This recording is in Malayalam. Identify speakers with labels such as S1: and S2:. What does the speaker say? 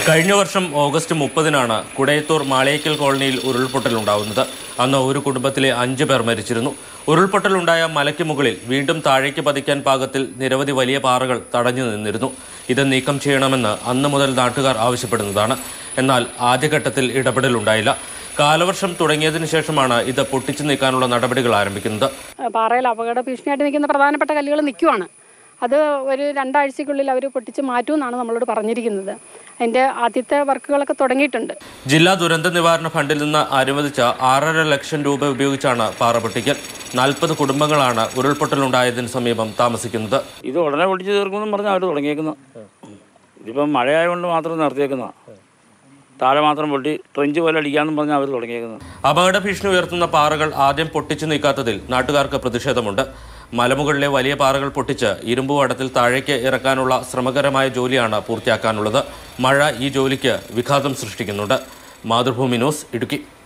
S1: കഴിഞ്ഞ വർഷം ഓഗസ്റ്റ് മുപ്പതിനാണ് കുടയത്തൂർ മാളേക്കൽ കോളനിയിൽ ഉരുൾപൊട്ടലുണ്ടാവുന്നത് അന്ന് ഒരു കുടുംബത്തിലെ അഞ്ചു പേർ മരിച്ചിരുന്നു ഉരുൾപൊട്ടലുണ്ടായ മലയ്ക്ക് മുകളിൽ വീണ്ടും താഴേക്ക് പതിക്കാൻ പാകത്തിൽ നിരവധി വലിയ പാറകൾ തടഞ്ഞു നിന്നിരുന്നു ഇത് നീക്കം ചെയ്യണമെന്ന് അന്ന് മുതൽ നാട്ടുകാർ ആവശ്യപ്പെടുന്നതാണ് എന്നാൽ ആദ്യഘട്ടത്തിൽ ഇടപെടലുണ്ടായില്ല കാലവർഷം തുടങ്ങിയതിനു ശേഷമാണ് ഇത് പൊട്ടിച്ചു നീക്കാനുള്ള നടപടികൾ ആരംഭിക്കുന്നത്
S2: പാറയിൽ അപകട ഭീഷണിയായിട്ട് നിൽക്കുന്ന പ്രധാനപ്പെട്ട കല്ലുകൾ നിൽക്കുവാണ് അത് ഒരു രണ്ടാഴ്ചക്കുള്ളിൽ അവർ പൊട്ടിച്ച് മാറ്റുമെന്നാണ് നമ്മളോട് പറഞ്ഞിരിക്കുന്നത് അതിൻ്റെ ആദ്യത്തെ വർക്കുകളൊക്കെ തുടങ്ങിയിട്ടുണ്ട്
S1: ജില്ലാ ദുരന്ത നിവാരണ ഫണ്ടിൽ നിന്ന് അനുവദിച്ച ആറര ലക്ഷം രൂപ ഉപയോഗിച്ചാണ് പാറ പൊട്ടിക്കൽ നാൽപ്പത് കുടുംബങ്ങളാണ് ഉരുൾപൊട്ടലുണ്ടായതിനു സമീപം താമസിക്കുന്നത്
S3: ഇത് ഉടനെ പൊട്ടിച്ച് തീർക്കുമെന്നും പറഞ്ഞാൽ അവർ തുടങ്ങിയേക്കുന്നത് ഇതിപ്പം മഴയായതുകൊണ്ട് മാത്രം നിർത്തിയേക്കുന്നതാണ് താഴെ മാത്രം പൊട്ടി ട്രെഞ്ച് പോലെ അടിക്കാമെന്നും പറഞ്ഞാൽ അവർ തുടങ്ങിയേക്കുന്നത്
S1: അപകട ഭീഷണി ഉയർത്തുന്ന പാറകൾ ആദ്യം പൊട്ടിച്ചു നീക്കാത്തതിൽ നാട്ടുകാർക്ക് പ്രതിഷേധമുണ്ട് മലമുകളിലെ വലിയ പാറകൾ പൊട്ടിച്ച് ഇരുമ്പു വടത്തിൽ താഴേക്ക് ഇറക്കാനുള്ള ശ്രമകരമായ ജോലിയാണ് പൂർത്തിയാക്കാനുള്ളത് മഴ ഈ ജോലിക്ക് വിഘാതം സൃഷ്ടിക്കുന്നുണ്ട് മാതൃഭൂമി ന്യൂസ് ഇടുക്കി